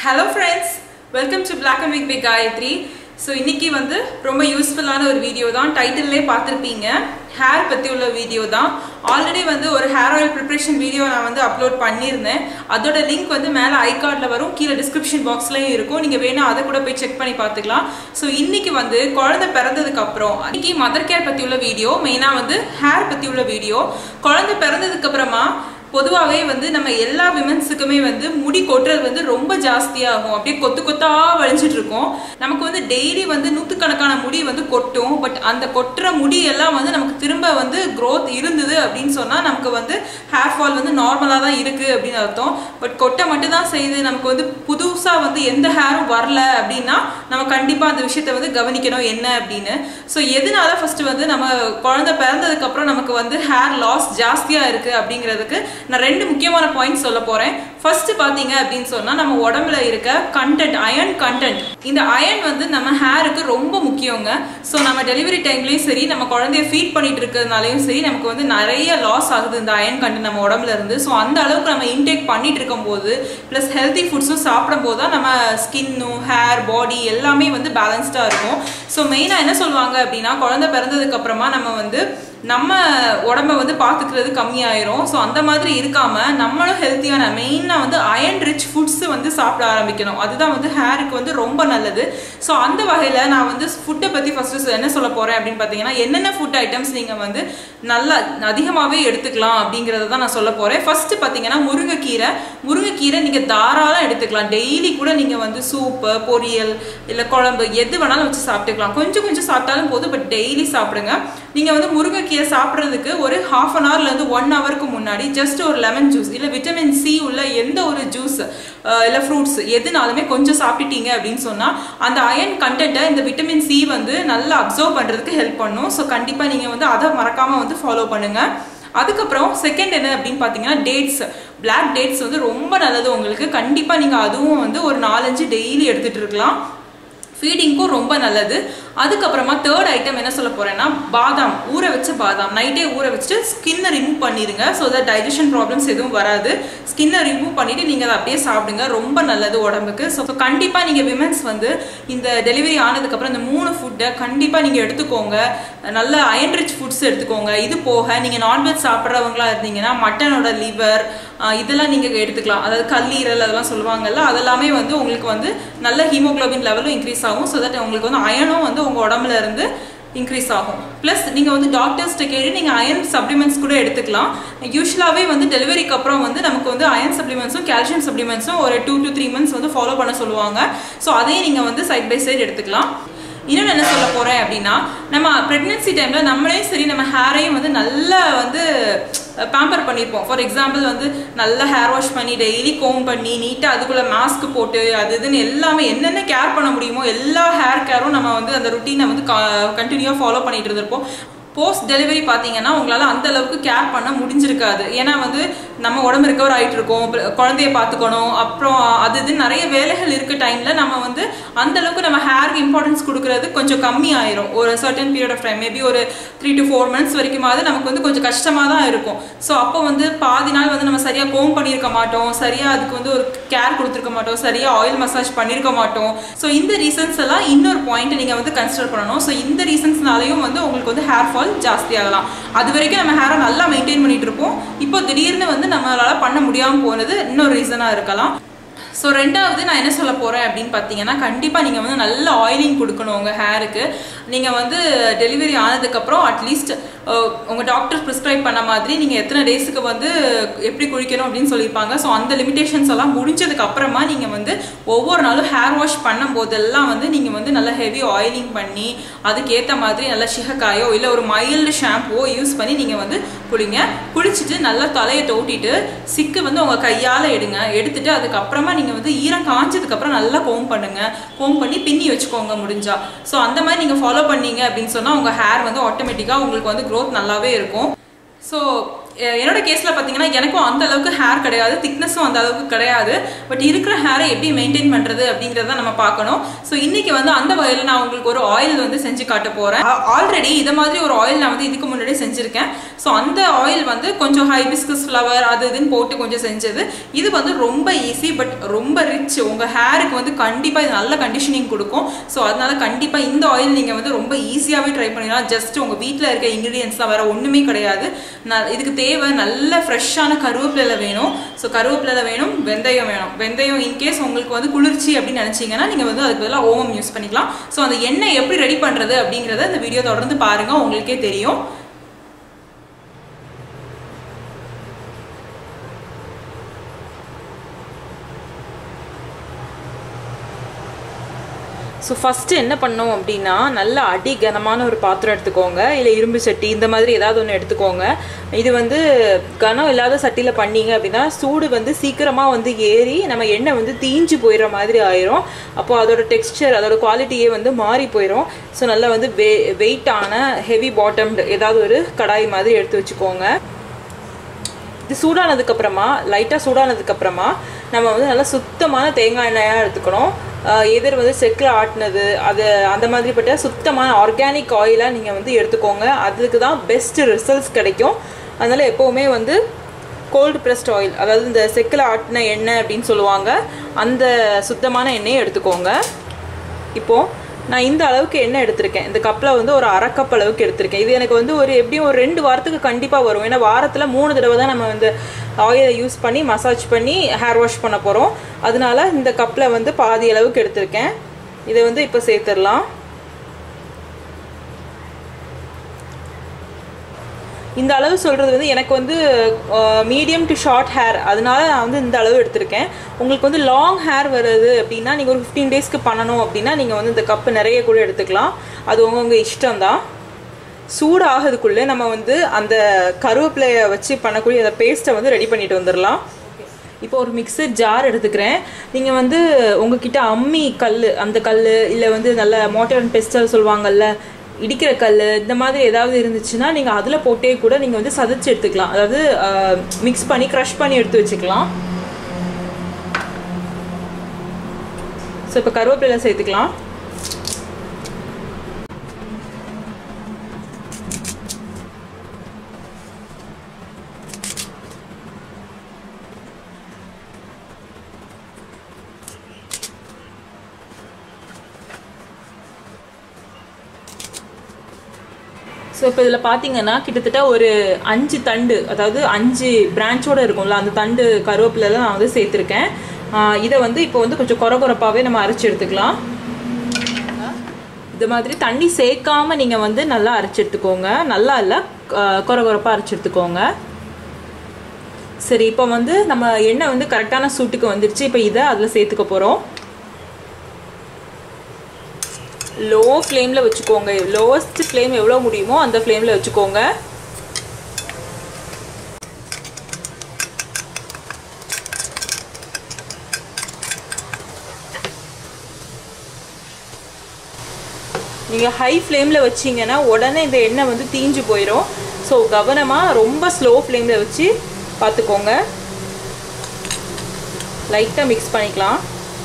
hello friends welcome to Black and White by Gayathri so இன்னைக்கு வந்து ரொம்ப யூஸ்ஃபுல்லான ஒரு வீடியோ தான் டைட்டில்லே பார்த்துருப்பீங்க ஹேர் பற்றி உள்ள வீடியோ தான் ஆல்ரெடி வந்து ஒரு ஹேர் ஆயில் ப்ரிப்ரேஷன் வீடியோ நான் வந்து அப்லோட் பண்ணியிருந்தேன் அதோட லிங்க் வந்து மேலே ஐ கார்டில் வரும் கீழே டிஸ்கிரிப்ஷன் பாக்ஸ்லேயும் இருக்கும் நீங்கள் வேணால் அதை கூட போய் செக் பண்ணி பார்த்துக்கலாம் ஸோ இன்னைக்கு வந்து குழந்தை பிறந்ததுக்கு அப்புறம் இன்னைக்கு மதர் கேர் பற்றி உள்ள வீடியோ மெயினாக வந்து ஹேர் பற்றி உள்ள வீடியோ குழந்தை பிறந்ததுக்கு அப்புறமா பொதுவாகவே வந்து நம்ம எல்லா விமன்ஸுக்குமே வந்து முடி கொட்டுறது வந்து ரொம்ப ஜாஸ்தியாகும் அப்படியே கொத்து கொத்தா வலிஞ்சிட்டு இருக்கும் நமக்கு வந்து டெய்லி வந்து நூற்றுக்கணக்கான முடி வந்து கொட்டும் பட் அந்த கொட்டுற முடி எல்லாம் வந்து நமக்கு திரும்ப வந்து growth இருந்தது அப்படின்னு சொன்னால் நமக்கு வந்து ஹேர் ஃபால் வந்து நார்மலாக தான் இருக்குது அப்படின்னு அர்த்தம் பட் கொட்டை மட்டும் தான் செய்யுது நமக்கு வந்து புதுசாக வந்து எந்த ஹேரும் வரல அப்படின்னா நம்ம கண்டிப்பாக அந்த விஷயத்த வந்து கவனிக்கணும் என்ன அப்படின்னு ஸோ எதனால ஃபர்ஸ்ட் வந்து நம்ம குழந்தை பிறந்ததுக்கு அப்புறம் நமக்கு வந்து ஹேர் லாஸ் ஜாஸ்தியாக இருக்குது அப்படிங்கிறதுக்கு நான் ரெண்டு முக்கியமான பாயிண்ட்ஸ் சொல்ல போறேன் ஃபர்ஸ்ட் பாத்தீங்க அப்படின்னு சொன்னா நம்ம உடம்புல இருக்க கண்டென்ட் அயன் கண்டென்ட் இந்த அயன் வந்து நம்ம ஹேருக்கு ரொம்ப முக்கியங்க ஸோ நம்ம டெலிவரி டைம்லயும் சரி நம்ம குழந்தைய ஃபீட் பண்ணிட்டு இருக்கிறதுனாலையும் சரி நமக்கு வந்து நிறைய லாஸ் ஆகுது இந்த அயன் கண்டென்ட் நம்ம உடம்புல இருந்து ஸோ அந்த அளவுக்கு நம்ம இன்டேக் பண்ணிட்டு இருக்கும்போது ப்ளஸ் ஹெல்த்தி ஃபுட்ஸும் சாப்பிடும் போது தான் நம்ம ஸ்கின்னும் ஹேர் பாடி எல்லாமே வந்து பேலன்ஸ்டாக இருக்கும் ஸோ மெயினாக என்ன சொல்லுவாங்க அப்படின்னா குழந்தை பிறந்ததுக்கு அப்புறமா நம்ம வந்து நம்ம உடம்ப வந்து பார்த்துக்கிறது கம்மியாயிரும் ஸோ அந்த மாதிரி இருக்காம நம்மளும் ஹெல்த்தியான மெயினாக வந்து அயன் ரிச் ஃபுட்ஸ் வந்து சாப்பிட ஆரம்பிக்கணும் அதுதான் வந்து ஹேருக்கு வந்து ரொம்ப நல்லது ஸோ அந்த வகையில் நான் வந்து ஃபுட்டை பற்றி ஃபஸ்ட்டு என்ன சொல்ல போகிறேன் அப்படின்னு பார்த்தீங்கன்னா என்னென்ன ஃபுட் ஐட்டம்ஸ் நீங்கள் வந்து நல்லா அதிகமாகவே எடுத்துக்கலாம் அப்படிங்கிறத தான் நான் சொல்ல போகிறேன் ஃபஸ்ட்டு பார்த்தீங்கன்னா முருங்கைக்கீரை முருங்கைக்கீரை நீங்கள் தாராளம் எடுத்துக்கலாம் டெய்லி கூட நீங்கள் வந்து சூப்பு பொரியல் இல்லை குழம்பு எது வேணாலும் வச்சு சாப்பிட்டுக்கலாம் கொஞ்சம் கொஞ்சம் சாப்பிட்டாலும் போதும் பட் டெய்லி சாப்பிடுங்க நீங்கள் வந்து முருங்கைக்கீரை சாப்பிட்றதுக்கு ஒரு ஹாஃப் அன் ஹவர்லேருந்து ஒன் ஹவருக்கு முன்னாடி ஜஸ்ட் ஒரு லெமன் ஜூஸ் இல்லை விட்டமின் சி உள்ள எந்த ஒரு ஜூஸ் இல்லை ஃப்ரூட்ஸ் எதுனாலுமே கொஞ்சம் சாப்பிட்டீங்க அப்படின்னு சொன்னால் அந்த அயன் கண்டென்ட்டை இந்த விட்டமின் சி வந்து நல்லா அப்சர்வ் பண்ணுறதுக்கு ஹெல்ப் பண்ணும் ஸோ கண்டிப்பாக நீங்கள் வந்து அதை மறக்காமல் வந்து ஃபாலோ பண்ணுங்கள் அதுக்கப்புறம் செகண்ட் என்ன அப்படின்னு பார்த்தீங்கன்னா டேட்ஸ் பிளாக் டேட்ஸ் வந்து ரொம்ப நல்லது உங்களுக்கு கண்டிப்பாக நீங்கள் அதுவும் வந்து ஒரு நாலஞ்சு டெய்லி எடுத்துகிட்டு இருக்கலாம் ஃபீடிங்க்கும் ரொம்ப நல்லது அதுக்கப்புறமா தேர்ட் ஐட்டம் என்ன சொல்ல போறேன்னா பாதாம் ஊற வச்ச பாதாம் நைட்டே ஊற வச்சுட்டு ஸ்கின்னை ரிமூவ் பண்ணிடுங்க ஸோ தட் டைஜஷன் ப்ராப்ளம்ஸ் எதுவும் வராது ஸ்கின்னை ரிமூவ் பண்ணிட்டு நீங்கள் அதை அப்படியே சாப்பிடுங்க ரொம்ப நல்லது உடம்புக்கு ஸோ கண்டிப்பாக நீங்கள் விமன்ஸ் வந்து இந்த டெலிவரி ஆனதுக்கப்புறம் இந்த மூணு ஃபுட்டை கண்டிப்பாக நீங்கள் எடுத்துக்கோங்க நல்ல அயன் ரிச் ஃபுட்ஸ் எடுத்துக்கோங்க இது போக நீங்கள் நான்வெஜ் சாப்பிட்றவங்களா இருந்தீங்கன்னா மட்டனோட லிவர் இதெல்லாம் நீங்கள் எடுத்துக்கலாம் அதாவது கல்லீரல் அதெல்லாம் சொல்லுவாங்கல்ல அதெல்லாமே வந்து உங்களுக்கு வந்து நல்ல ஹீமோக்ளோபின் லெவலும் இன்க்ரீஸ் ஆகும் ஸோ தட் உங்களுக்கு வந்து அயனும் வந்து உங்கள் உடம்புல இருந்து இன்க்ரீஸ் ஆகும் ப்ளஸ் நீங்கள் வந்து டாக்டர்ஸ்கிட்ட கேட்டு நீங்கள் அயன் சப்ளிமெண்ட்ஸ் கூட எடுத்துக்கலாம் யூஸ்வலாகவே வந்து டெலிவரிக்கு அப்புறம் வந்து நமக்கு வந்து அயன் சப்ளிமெண்ட்ஸும் கால்சியம் சப்ளிமெண்ட்ஸும் ஒரு டூ டு த்ரீ மந்த்ஸ் வந்து ஃபாலோ பண்ண சொல்லுவாங்க ஸோ அதையும் நீங்கள் வந்து சைட் பை சைடு எடுத்துக்கலாம் இன்னொன்று என்ன சொல்ல போகிறேன் அப்படின்னா நம்ம ப்ரெக்னென்சி டைமில் நம்மளே சரி நம்ம ஹேரையும் வந்து நல்லா வந்து பேம்பர் பண்ணியிருப்போம் ஃபார் எக்ஸாம்பிள் வந்து நல்லா ஹேர் வாஷ் பண்ணி டெய்லி கோம் பண்ணி நீட்டாக அதுக்குள்ளே மாஸ்க் போட்டு அது இதுன்னு எல்லாமே என்னென்ன கேர் பண்ண முடியுமோ எல்லா ஹேர் கேரும் நம்ம வந்து அந்த ருட்டீனை வந்து கண்டினியூவாக ஃபாலோ பண்ணிட்டு இருந்திருப்போம் போஸ்ட் டெலிவரி பார்த்தீங்கன்னா உங்களால் அந்த அளவுக்கு கேர் பண்ண முடிஞ்சிருக்காது ஏன்னா வந்து நம்ம உடம்பு ரிகவர் ஆகிட்டு இருக்கோம் குழந்தைய பார்த்துக்கணும் அப்புறம் அது இது நிறைய வேலைகள் இருக்க டைமில் நம்ம வந்து அந்த அளவுக்கு நம்ம ஹேருக்கு இம்பார்ட்டன்ஸ் கொடுக்கறது கொஞ்சம் கம்மி ஆயிரும் ஒரு certain period of time maybe ஒரு த்ரீ டு ஃபோர் மந்த்ஸ் வரைக்குமாவது நமக்கு வந்து கொஞ்சம் கஷ்டமாக தான் இருக்கும் ஸோ அப்போ வந்து பாதி நாள் வந்து நம்ம சரியாக கோம் பண்ணியிருக்க மாட்டோம் சரியாக அதுக்கு வந்து ஒரு கேர் கொடுத்துருக்க மாட்டோம் சரியாக ஆயில் மசாஜ் பண்ணியிருக்க மாட்டோம் ஸோ இந்த ரீசன்ஸ் எல்லாம் இன்னொரு பாயிண்ட் நீங்கள் வந்து கன்சிடர் பண்ணணும் ஸோ இந்த ரீசன்ஸ்னாலையும் வந்து உங்களுக்கு வந்து ஹேர் ஃபால் ஜாஸ்தி ஆகலாம் அது வரைக்கும் நம்ம ஹேரை நல்லா மெயின்டைன் பண்ணிட்டு இருப்போம் இப்போ திடீர்னு வந்து நம்மளால பண்ண முடியாமல் போனது இன்னொரு ரீசனாக இருக்கலாம் ஸோ ரெண்டாவது நான் என்ன சொல்ல போகிறேன் அப்படின்னு பார்த்தீங்கன்னா கண்டிப்பாக நீங்கள் வந்து நல்ல ஆயிலிங் கொடுக்கணும் உங்கள் ஹேருக்கு நீங்கள் வந்து டெலிவரி ஆனதுக்கப்புறம் அட்லீஸ்ட் உங்கள் டாக்டர் ப்ரிஸ்கிரைப் பண்ண மாதிரி நீங்கள் எத்தனை டேஸுக்கு வந்து எப்படி குளிக்கணும் அப்படின்னு சொல்லியிருப்பாங்க ஸோ அந்த லிமிடேஷன்ஸ் எல்லாம் முடிஞ்சதுக்கு அப்புறமா நீங்கள் வந்து ஒவ்வொரு நாளும் ஹேர் வாஷ் பண்ணும் போதெல்லாம் வந்து நீங்கள் வந்து நல்லா ஹெவி ஆயிலிங் பண்ணி அதுக்கேற்ற மாதிரி நல்லா சிகக்காயோ இல்லை ஒரு மைல்டு ஷாம்புவோ யூஸ் பண்ணி நீங்கள் வந்து குளிங்க குளிச்சுட்டு நல்லா தலையை தோட்டிட்டு சிக்கு வந்து உங்கள் கையால் எடுங்க எடுத்துட்டு அதுக்கப்புறமா நீங்கள் வந்து ஈரம் காஞ்சதுக்கப்புறம் நல்லா கோம் பண்ணுங்க கோம் பண்ணி பின்னி வச்சுக்கோங்க முடிஞ்சா ஸோ அந்த மாதிரி நீங்கள் ஃபாலோ பண்ணீங்க அப்படின்னு சொன்னால் உங்கள் ஹேர் வந்து ஆட்டோமேட்டிக்காக உங்களுக்கு வந்து க்ரோத் நல்லாவே இருக்கும் ஸோ அஹ் என்னோட கேஸில் பார்த்தீங்கன்னா எனக்கும் அந்த அளவுக்கு ஹேர் கிடையாது திக்னஸும் அந்த அளவுக்கு கிடையாது பட் இருக்கிற ஹேரை எப்படி மெயின்டைன் பண்ணுறது அப்படிங்கிறத நம்ம பார்க்கணும் ஸோ இன்னைக்கு வந்து அந்த வகையில் நான் உங்களுக்கு ஒரு ஆயில் வந்து செஞ்சு காட்ட போகிறேன் ஆல்ரெடி இதை மாதிரி ஒரு ஆயில் நான் வந்து இதுக்கு முன்னாடி செஞ்சுருக்கேன் ஸோ அந்த ஆயில் வந்து கொஞ்சம் ஹைபிஸ்கஸ் ஃப்ளவர் அது இதுன்னு போட்டு கொஞ்சம் செஞ்சது இது வந்து ரொம்ப ஈஸி பட் ரொம்ப ரிச் உங்கள் ஹேருக்கு வந்து கண்டிப்பாக இது நல்ல கண்டிஷனிங் கொடுக்கும் ஸோ அதனால கண்டிப்பாக இந்த ஆயில் நீங்கள் வந்து ரொம்ப ஈஸியாகவே ட்ரை பண்ணிடலாம் ஜஸ்ட் உங்கள் வீட்டில் இருக்க இன்க்ரீடியன்ஸ்லாம் வேறு ஒன்றுமே கிடையாது நான் இதுக்கு தேவை நல்ல ஃப்ரெஷ்ஷான கருவேப்பிலை வேணும் ஸோ கருவேப்பிலை வேணும் வெந்தயம் வேணும் வெந்தயம் இன்கேஸ் உங்களுக்கு வந்து குளிர்ச்சி அப்படின்னு நினச்சிங்கன்னா நீங்கள் வந்து அதுக்கு பதிலாக ஓமம் யூஸ் பண்ணிக்கலாம் ஸோ அந்த எண்ணெய் எப்படி ரெடி பண்ணுறது அப்படிங்கிறத இந்த வீடியோ தொடர்ந்து பாருங்கள் உங்களுக்கே தெரியும் ஸோ ஃபஸ்ட்டு என்ன பண்ணோம் அப்படின்னா நல்ல அடி கனமான ஒரு பாத்திரம் எடுத்துக்கோங்க இல்லை இரும்பு சட்டி இந்த மாதிரி ஏதாவது ஒன்று எடுத்துக்கோங்க இது வந்து கனம் இல்லாத சட்டியில் பண்ணீங்க அப்படின்னா சூடு வந்து சீக்கிரமாக வந்து ஏறி நம்ம எண்ணெய் வந்து தீஞ்சு போயிடுற மாதிரி ஆயிரும் அப்போ அதோட டெக்ஸ்டர் அதோட குவாலிட்டியே வந்து மாறி போயிடும் ஸோ நல்லா வந்து வெ வெயிட்டான ஹெவி பாட்டம்டு ஏதாவது ஒரு கடாய் மாதிரி எடுத்து வச்சுக்கோங்க இது சூடானதுக்கப்புறமா லைட்டாக சூடானதுக்கப்புறமா நம்ம வந்து நல்லா சுத்தமான தேங்காய் எண்ணெயாக எடுத்துக்கணும் எதிர் வந்து செக்கில் ஆட்டினது அது அந்த மாதிரிப்பட்ட சுத்தமான ஆர்கானிக் ஆயிலாக நீங்கள் வந்து எடுத்துக்கோங்க அதுக்கு தான் பெஸ்ட் ரிசல்ட்ஸ் கிடைக்கும் அதனால் எப்போவுமே வந்து கோல்டு ப்ரெஸ்ட் ஆயில் அதாவது இந்த செக்கில் ஆட்டின எண்ணெய் அப்படின்னு சொல்லுவாங்க அந்த சுத்தமான எண்ணெயை எடுத்துக்கோங்க இப்போது நான் இந்த அளவுக்கு எண்ணெய் எடுத்திருக்கேன் இந்த கப்பில் வந்து ஒரு அரை கப் அளவுக்கு எடுத்திருக்கேன் இது எனக்கு வந்து ஒரு எப்படியும் ஒரு ரெண்டு வாரத்துக்கு கண்டிப்பாக வரும் ஏன்னா வாரத்தில் மூணு தடவை தான் நம்ம வந்து ஆயிலை யூஸ் பண்ணி மசாஜ் பண்ணி ஹேர் வாஷ் பண்ண போகிறோம் அதனால இந்த கப்பில் வந்து பாதி அளவுக்கு எடுத்திருக்கேன் இதை வந்து இப்போ சேர்த்துடலாம் இந்த அளவு சொல்கிறது வந்து எனக்கு வந்து மீடியம் டு ஷார்ட் ஹேர் அதனால நான் வந்து இந்த அளவு எடுத்திருக்கேன் உங்களுக்கு வந்து லாங் ஹேர் வருது அப்படின்னா நீங்கள் ஒரு ஃபிஃப்டீன் டேஸ்க்கு பண்ணணும் அப்படின்னா நீங்கள் வந்து இந்த கப்பு நிறைய கூட எடுத்துக்கலாம் அது உங்கள் இஷ்டம் தான் சூடு ஆகிறதுக்குள்ளே நம்ம வந்து அந்த கருவேப்பிலையை வச்சு பண்ணக்கூடிய அந்த பேஸ்ட்டை வந்து ரெடி பண்ணிட்டு வந்துடலாம் இப்போ ஒரு மிக்சர் ஜார் எடுத்துக்கிறேன் நீங்கள் வந்து உங்ககிட்ட அம்மி கல் அந்த கல் இல்லை வந்து நல்ல மோட்டர் அண்ட் பெஸ்டல் சொல்லுவாங்கல்ல இடிக்கிற கல் இந்த மாதிரி ஏதாவது இருந்துச்சுன்னா நீங்கள் அதில் போட்டே கூட நீங்கள் வந்து சதைச்சு எடுத்துக்கலாம் அதாவது மிக்ஸ் பண்ணி க்ரஷ் பண்ணி எடுத்து வச்சுக்கலாம் ஸோ இப்போ கருவேப்பிலை சேர்த்துக்கலாம் ஸோ இப்போ இதில் பார்த்தீங்கன்னா கிட்டத்தட்ட ஒரு அஞ்சு தண்டு அதாவது அஞ்சு பிரான்ச்சோடு இருக்கும்ல அந்த தண்டு கருவேப்பிலாம் நான் வந்து சேர்த்துருக்கேன் இதை வந்து இப்போ வந்து கொஞ்சம் குறை குறைப்பாகவே நம்ம அரைச்சி எடுத்துக்கலாம் இது மாதிரி தண்ணி சேர்க்காம நீங்கள் வந்து நல்லா அரைச்சி எடுத்துக்கோங்க நல்லா இல்லை குறை குறைப்பாக அரைச்சி எடுத்துக்கோங்க சரி இப்போ வந்து நம்ம எண்ணெய் வந்து கரெக்டான சூட்டுக்கு வந்துடுச்சு இப்போ இதை அதில் சேர்த்துக்க போகிறோம் லோ ஃப்ளேமில் வச்சுக்கோங்க லோவஸ்ட் ஃப்ளேம் எவ்வளோ முடியுமோ அந்த ஃப்ளேமில் வச்சுக்கோங்க நீங்கள் ஹை ஃப்ளேமில் வச்சிங்கன்னா உடனே இந்த எண்ணெய் வந்து தீஞ்சு போயிடும் ஸோ கவனமாக ரொம்ப ஸ்லோ ஃப்ளேமில் வச்சு பார்த்துக்கோங்க லைட்டாக மிக்ஸ் பண்ணிக்கலாம்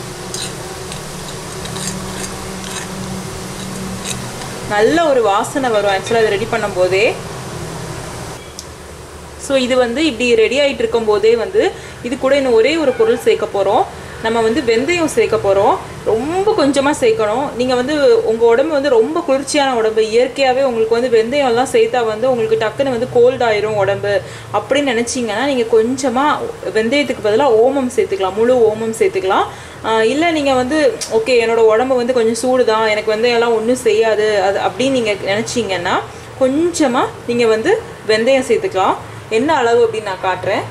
நல்ல ஒரு வாசனை வரும் ஆக்சுவலாக அதை ரெடி பண்ணும் போதே ஸோ இது வந்து இப்படி ரெடி ஆகிட்டு இருக்கும் போதே வந்து இது கூட இன்னும் ஒரே ஒரு பொருள் சேர்க்க போகிறோம் நம்ம வந்து வெந்தயம் சேர்க்க போகிறோம் ரொம்ப கொஞ்சமாக சேர்க்கணும் நீங்கள் வந்து உங்கள் உடம்பு வந்து ரொம்ப குளிர்ச்சியான உடம்பு இயற்கையாகவே உங்களுக்கு வந்து வெந்தயம்லாம் சேர்த்தா வந்து உங்களுக்கு டக்குன்னு வந்து கோல்ட் ஆயிரும் உடம்பு அப்படின்னு நினச்சிங்கன்னா நீங்கள் கொஞ்சமாக வெந்தயத்துக்கு பதிலாக ஓமம் சேர்த்துக்கலாம் முழு ஓமம் சேர்த்துக்கலாம் இல்லை நீங்கள் வந்து ஓகே என்னோட உடம்பு வந்து கொஞ்சம் சூடு தான் எனக்கு வெந்தயம்லாம் ஒன்றும் செய்யாது அது அப்படின்னு நீங்கள் நினச்சிங்கன்னா கொஞ்சமாக நீங்கள் வந்து வெந்தயம் சேர்த்துக்கலாம் என்ன அளவு அப்படின்னு நான் காட்டுறேன்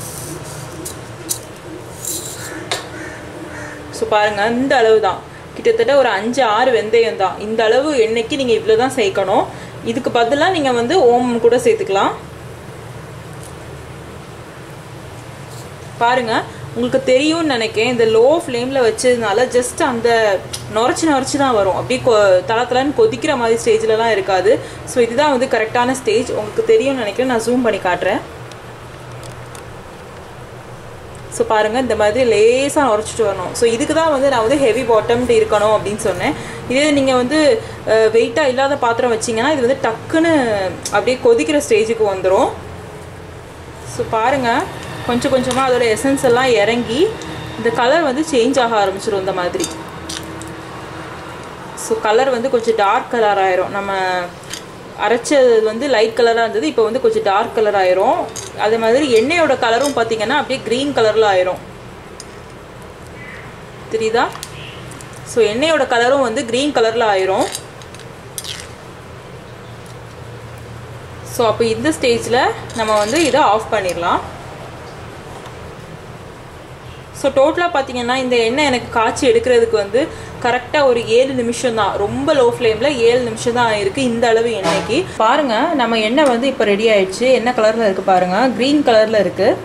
ஸோ பாருங்கள் இந்த அளவு தான் கிட்டத்தட்ட ஒரு அஞ்சு ஆறு வெந்தயம் தான் இந்த அளவு எண்ணெய்க்கு நீங்கள் இவ்வளோ தான் சேர்க்கணும் இதுக்கு பதிலாக நீங்கள் வந்து ஓமம் கூட சேர்த்துக்கலாம் பாருங்க உங்களுக்கு தெரியும்னு நினைக்கிறேன் இந்த லோ ஃப்ளேமில் வச்சதுனால ஜஸ்ட் அந்த நுரைச்சி நுரைச்சி தான் வரும் அப்படியே கொ தள தளன்னு கொதிக்கிற மாதிரி ஸ்டேஜ்லலாம் இருக்காது ஸோ இதுதான் வந்து கரெக்டான ஸ்டேஜ் உங்களுக்கு தெரியும்னு நினைக்கிறேன் நான் ஜூம் பண்ணி காட்டுறேன் ஸோ பாருங்கள் இந்த மாதிரி லேசாக உரைச்சிட்டு வரணும் ஸோ இதுக்கு தான் வந்து நான் வந்து ஹெவி பாட்டம்டு இருக்கணும் அப்படின்னு சொன்னேன் இதே நீங்கள் வந்து வெயிட்டாக இல்லாத பாத்திரம் வச்சிங்கன்னா இது வந்து டக்குன்னு அப்படியே கொதிக்கிற ஸ்டேஜுக்கு வந்துடும் ஸோ பாருங்கள் கொஞ்சம் கொஞ்சமாக அதோட எசன்ஸ் எல்லாம் இறங்கி இந்த கலர் வந்து சேஞ்ச் ஆக ஆரம்பிச்சிடும் இந்த மாதிரி ஸோ கலர் வந்து கொஞ்சம் டார்க் கலர் ஆயிரும் நம்ம அரைச்சது வந்து லைட் கலராக இருந்தது இப்போ வந்து கொஞ்சம் டார்க் கலர் ஆயிரும் அதே மாதிரி எண்ணெயோட கலரும் பார்த்தீங்கன்னா அப்படியே க்ரீன் கலரில் ஆயிரும் தெரியுதா ஸோ எண்ணெயோட கலரும் வந்து க்ரீன் கலரில் ஆயிரும் ஸோ அப்போ இந்த ஸ்டேஜில் நம்ம வந்து இதை ஆஃப் பண்ணிடலாம் ஸோ டோட்டலாக பார்த்தீங்கன்னா இந்த எண்ணெய் எனக்கு காய்ச்சி எடுக்கிறதுக்கு வந்து கரெக்டாக ஒரு ஏழு நிமிஷம் தான் ரொம்ப லோ ஃப்ளேமில் ஏழு நிமிஷம் தான் இருக்குது இந்த அளவு எண்ணெய்க்கு பாருங்கள் நம்ம எண்ணெய் வந்து இப்போ ரெடி ஆயிடுச்சு என்ன கலரில் இருக்குது பாருங்கள் க்ரீன் கலரில் இருக்குது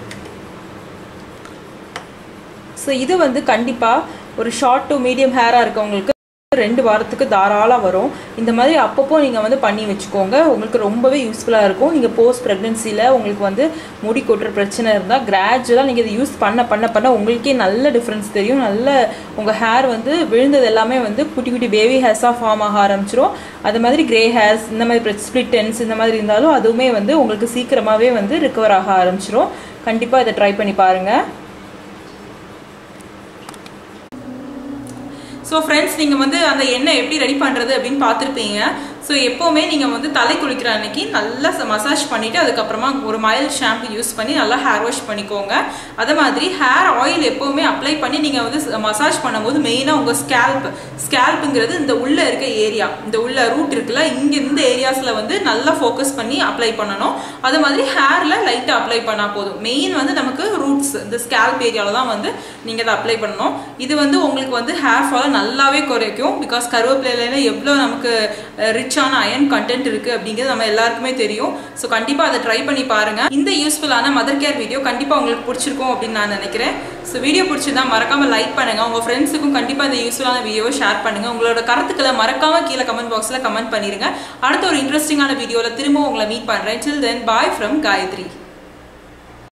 ஸோ இது வந்து கண்டிப்பாக ஒரு ஷார்ட் டு மீடியம் ஹேராக இருக்கவங்களுக்கு ரெண்டு வாரத்துக்கு தாராளம் வரும் இந்த மாதிரி அப்பப்போ நீங்கள் வந்து பண்ணி வச்சுக்கோங்க உங்களுக்கு ரொம்பவே யூஸ்ஃபுல்லாக இருக்கும் நீங்கள் போஸ்ட் ப்ரெக்னென்சியில் உங்களுக்கு வந்து முடி கொட்டுற பிரச்சனை இருந்தால் கிராஜுவலாக நீங்கள் இதை யூஸ் பண்ண பண்ண பண்ண உங்களுக்கே நல்ல டிஃப்ரென்ஸ் தெரியும் நல்ல உங்கள் ஹேர் வந்து விழுந்தது எல்லாமே வந்து குட்டி குட்டி பேபி ஹேர்ஸாக ஃபார்ம் ஆக ஆரம்பிச்சிரும் அது மாதிரி கிரே ஹேர்ஸ் இந்த மாதிரி ஸ்ப்ளிட் டென்ஸ் இந்த மாதிரி இருந்தாலும் அதுவுமே வந்து உங்களுக்கு சீக்கிரமாகவே வந்து ரிக்கவர் ஆக ஆரம்பிச்சிரும் கண்டிப்பாக இதை ட்ரை பண்ணி பாருங்கள் ஸோ ஃப்ரெண்ட்ஸ் நீங்கள் வந்து அந்த எண்ணெய் எப்படி ரெடி பண்ணுறது அப்படின்னு பார்த்துருப்பீங்க ஸோ எப்போவுமே நீங்கள் வந்து தலை குளிக்கிற அன்னைக்கு நல்லா மசாஜ் பண்ணிவிட்டு அதுக்கப்புறமா ஒரு மைல்ட் ஷாம்பு யூஸ் பண்ணி நல்லா ஹேர் வாஷ் பண்ணிக்கோங்க அதே மாதிரி ஹேர் ஆயில் எப்போவுமே அப்ளை பண்ணி நீங்கள் வந்து மசாஜ் பண்ணும்போது மெயினாக உங்கள் ஸ்கேல்ப் ஸ்கேல்ப்புங்கிறது இந்த உள்ளே இருக்க ஏரியா இந்த உள்ள ரூட் இருக்குல்ல இங்கே இந்த ஏரியாஸில் வந்து நல்லா ஃபோக்கஸ் பண்ணி அப்ளை பண்ணணும் அதே மாதிரி ஹேரில் லைட்டாக அப்ளை பண்ணால் போதும் மெயின் வந்து நமக்கு ரூட்ஸ் இந்த ஸ்கேல்ப் ஏரியாவில் தான் வந்து நீங்கள் அதை அப்ளை பண்ணணும் இது வந்து உங்களுக்கு வந்து ஹேர் ஃபாலை நல்லாவே குறைக்கும் பிகாஸ் கருவேப்பிலையில எவ்வளோ நமக்கு ரிச்சான அயன் கண்டென்ட் இருக்குது அப்படிங்கிறது நம்ம எல்லாருக்குமே தெரியும் ஸோ கண்டிப்பாக அதை ட்ரை பண்ணி பாருங்கள் இந்த யூஸ்ஃபுல்லான மதர் கேர் வீடியோ கண்டிப்பாக உங்களுக்கு பிடிச்சிருக்கும் அப்படின்னு நான் நினைக்கிறேன் ஸோ வீடியோ பிடிச்சிருந்தா மறக்காமல் லைக் பண்ணுங்கள் உங்கள் ஃப்ரெண்ட்ஸுக்கும் கண்டிப்பாக இந்த யூஸ்ஃபுல்லான வீடியோவை ஷேர் பண்ணுங்கள் உங்களோட கருத்துக்களை மறக்காமல் கீழே கமெண்ட் பாக்ஸில் கமெண்ட் பண்ணிடுங்க அடுத்த ஒரு இன்ட்ரெஸ்டிங்கான வீடியோவில் திரும்ப உங்களை மீட் பண்ணுறேன் டில் தென் பாய் ஃப்ரம் காயத்ரி